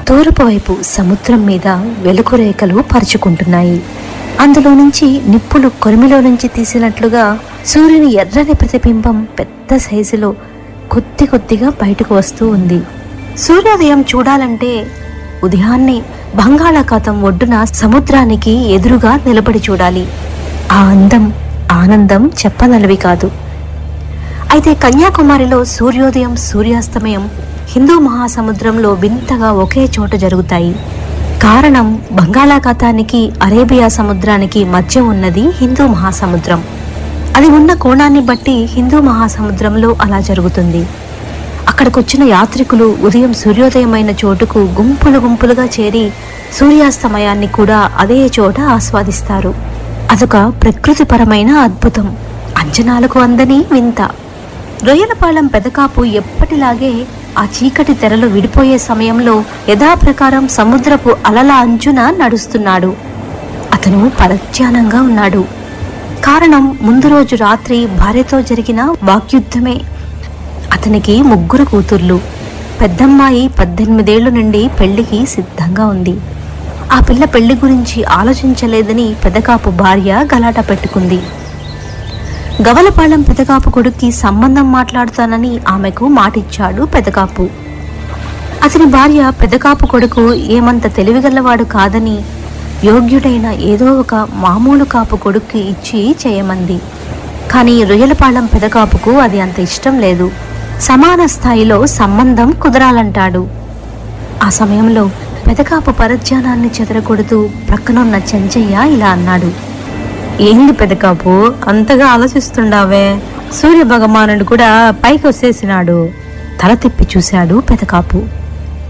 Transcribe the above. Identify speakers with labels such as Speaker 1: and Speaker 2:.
Speaker 1: తూర్పు వైపు సముద్రం మీద వెలుగు రేఖలు పరుచుకుంటున్నాయి అందులో నుంచి నిప్పులు కొరిమిలో నుంచి తీసినట్లుగా సూర్యుని ఎర్రని ప్రతిబింబం పెద్ద సైజులో కొద్ది కొద్దిగా బయటకు వస్తూ ఉంది సూర్యోదయం చూడాలంటే ఉదయాన్నే బంగాళాఖాతం ఒడ్డున సముద్రానికి ఎదురుగా నిలబడి చూడాలి ఆ అందం ఆనందం చెప్పనలవి కాదు అయితే కన్యాకుమారిలో సూర్యోదయం సూర్యాస్తమయం హిందూ మహాసముద్రంలో వింతగా ఒకే చోట జరుగుతాయి కారణం బంగాళాఖాతానికి అరేబియా సముద్రానికి మధ్య ఉన్నది హిందూ మహాసముద్రం అది ఉన్న కోణాన్ని బట్టి హిందూ మహాసముద్రంలో అలా జరుగుతుంది అక్కడికొచ్చిన యాత్రికులు ఉదయం సూర్యోదయమైన చోటుకు గుంపులు గుంపులుగా చేరి సూర్యాస్తమయాన్ని కూడా అదే చోట ఆస్వాదిస్తారు అదొక ప్రకృతిపరమైన అద్భుతం అంచనాలకు అందని వింత రొయ్యలపాలెం పెదకాపు ఎప్పటిలాగే ఆ చీకటి తెరలు విడిపోయే సమయంలో యథాప్రకారం సముద్రపు అలల అంచున నడుస్తున్నాడు అతను పరధ్యానంగా ఉన్నాడు కారణం ముందు రోజు రాత్రి భార్యతో జరిగిన వాక్యుద్ధమే అతనికి ముగ్గురు కూతుర్లు పెద్దమ్మాయి పద్దెనిమిదేళ్ల నుండి పెళ్లికి సిద్ధంగా ఉంది ఆ పిల్ల పెళ్లి గురించి ఆలోచించలేదని పెదకాపు భార్య గలాట పెట్టుకుంది గవలపాలెం పెదకాపు కొడుక్కి సంబంధం మాట్లాడుతానని ఆమెకు మాటిచ్చాడు పెదకాపు అతని భార్య పెదకాపు కొడుకు ఏమంత తెలివిగలవాడు కాదని యోగ్యుడైన ఏదో ఒక మామూలు కాపు కొడుక్కి ఇచ్చి చేయమంది కానీ రొయ్యలపాలెం పెదకాపుకు అది అంత ఇష్టం లేదు సమాన స్థాయిలో సంబంధం కుదరాలంటాడు ఆ సమయంలో పెదకాపు పరధ్యానాన్ని చెదరగొడుతూ ప్రక్కనున్న చెంచయ్య ఇలా అన్నాడు ఏంది పెదకాపు అంతగా ఆలోచిస్తుండావే సూర్య భగవానుడు కూడా పైకి వచ్చేసినాడు తల తిప్పి చూశాడు పెదకాపు